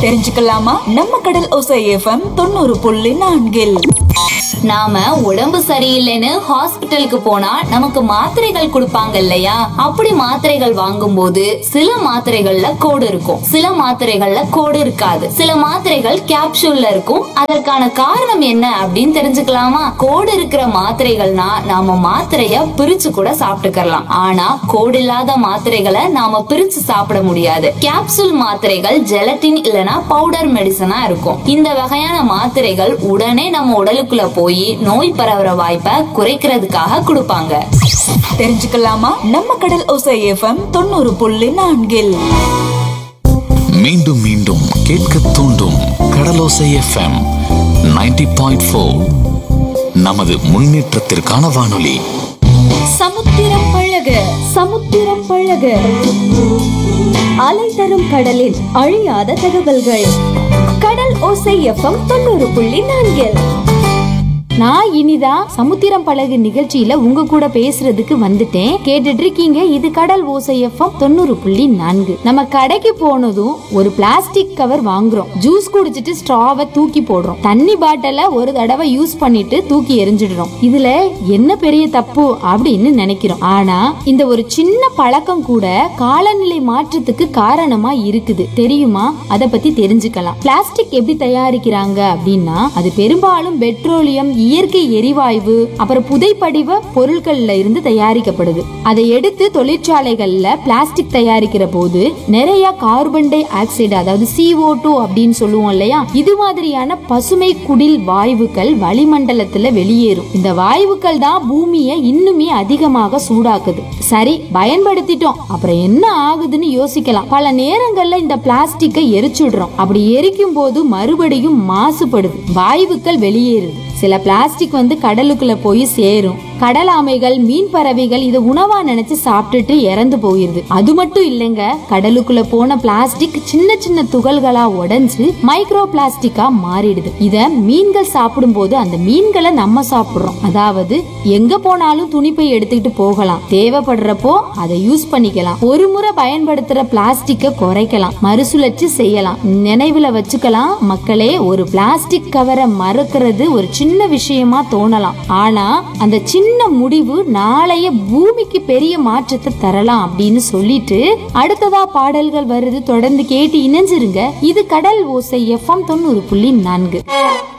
தெரிஞ்சுக்கலாமா நம்ம கடல் ஓசை எஃப்எம் தொண்ணூறு புள்ளி நான்கில் நாம உடம்பு சரியில்லைன்னு ஹாஸ்பிட்டலுக்கு போனா நமக்கு மாத்திரைகள் கொடுப்பாங்க இல்லையா அப்படி மாத்திரைகள் வாங்கும்போது சில மாத்திரைகள்ல கோடு இருக்கும் சில மாத்திரைகள்ல கோடு இருக்காது சில மாத்திரைகள் கேப்சூல்ல இருக்கும் அதற்கான காரணம் என்ன அப்படின்னு தெரிஞ்சுக்கலாமா கோடு இருக்கிற மாத்திரைகள்னா நாம மாத்திரைய பிரிச்சு கூட சாப்பிட்டுக்கலாம் ஆனா கோடு இல்லாத மாத்திரைகளை நாம பிரிச்சு சாப்பிட முடியாது கேப்சூல் மாத்திரைகள் ஜெலட்டின் இல்லனா பவுடர் மெடிசனா இருக்கும் இந்த வகையான மாத்திரைகள் உடனே நம்ம உடலுக்குள்ள போய் நோய் பரவுற வாய்ப்பை குறைக்கிறதுக்காக கொடுப்பாங்க தெரிஞ்சுக்கலாமா நம்ம கடல் ஓசை எஃப்எம் தொண்ணூறு புள்ளி நான்கில் மீண்டும் மீண்டும் கேட்க தூண்டும் கடலோசை எஃப்எம் 90.4 பாயிண்ட் ஃபோர் நமது முன்னேற்றத்திற்கான வானொலி சமுத்திரம் பழக சமுத்திரம் பழக அலை தரும் கடலில் அழியாத தகவல்கள் கடல் ஓசை எஃப்எம் தொண்ணூறு புள்ளி நான்கில் நான் இனிதா சமுத்திரம் பழகு நிகழ்ச்சியில உங்க கூட பேசுறதுக்கு வந்துட்டேன் கேட்டுட்டு இருக்கீங்க இது கடல் ஓசை எஃப்எம் தொண்ணூறு புள்ளி நான்கு நம்ம கடைக்கு போனதும் ஒரு பிளாஸ்டிக் கவர் வாங்குறோம் ஜூஸ் குடிச்சிட்டு ஸ்ட்ராவை தூக்கி போடுறோம் தண்ணி பாட்டில ஒரு தடவை யூஸ் பண்ணிட்டு தூக்கி எரிஞ்சிடுறோம் இதுல என்ன பெரிய தப்பு அப்படின்னு நினைக்கிறோம் ஆனா இந்த ஒரு சின்ன பழக்கம் கூட காலநிலை மாற்றத்துக்கு காரணமா இருக்குது தெரியுமா அத பத்தி தெரிஞ்சுக்கலாம் பிளாஸ்டிக் எப்படி தயாரிக்கிறாங்க அப்படின்னா அது பெரும்பாலும் பெட்ரோலியம் இயற்கை எரிவாயு அப்புறம் புதைப்படிவ பொருட்கள்ல இருந்து தயாரிக்கப்படுது அதை எடுத்து தொழிற்சாலைகள்ல பிளாஸ்டிக் தயாரிக்கிற போது நிறைய கார்பன் டை ஆக்சைடு அதாவது CO2 டூ அப்படின்னு சொல்லுவோம் இல்லையா இது மாதிரியான பசுமை குடில் வாயுக்கள் வளிமண்டலத்துல வெளியேறும் இந்த வாயுக்கள் தான் பூமியை இன்னுமே அதிகமாக சூடாக்குது சரி பயன்படுத்திட்டோம் அப்புறம் என்ன ஆகுதுன்னு யோசிக்கலாம் பல நேரங்கள்ல இந்த பிளாஸ்டிக்கை எரிச்சுடுறோம் அப்படி எரிக்கும் போது மறுபடியும் மாசுபடுது வாயுக்கள் வெளியேறுது சில பிளாஸ்டிக் வந்து கடலுக்குள்ள போய் சேரும் கடல் ஆமைகள் மீன் பறவைகள் இதை உணவா நினைச்சு சாப்பிட்டுட்டு இறந்து போயிருது அது மட்டும் இல்லைங்க கடலுக்குள்ள போன பிளாஸ்டிக் சின்ன சின்ன துகள்களா உடைஞ்சு மைக்ரோ பிளாஸ்டிக்கா மாறிடுது இத மீன்கள் சாப்பிடும் போது அந்த மீன்களை நம்ம சாப்பிடுறோம் அதாவது எங்க போனாலும் துணிப்பை எடுத்துக்கிட்டு போகலாம் தேவைப்படுறப்போ அதை யூஸ் பண்ணிக்கலாம் ஒரு முறை பயன்படுத்துற பிளாஸ்டிக்கை குறைக்கலாம் மறுசுழற்சி செய்யலாம் நினைவுல வச்சுக்கலாம் மக்களே ஒரு பிளாஸ்டிக் கவரை மறக்கிறது ஒரு சின்ன விஷயமா தோணலாம் ஆனா அந்த சின்ன முடிவு நாளைய பூமிக்கு பெரிய மாற்றத்தை தரலாம் அப்படின்னு சொல்லிட்டு அடுத்ததா பாடல்கள் வருது தொடர்ந்து கேட்டு இணைஞ்சிருங்க இது கடல் ஓசை எஃப்எம் தொண்ணூறு புள்ளி நான்கு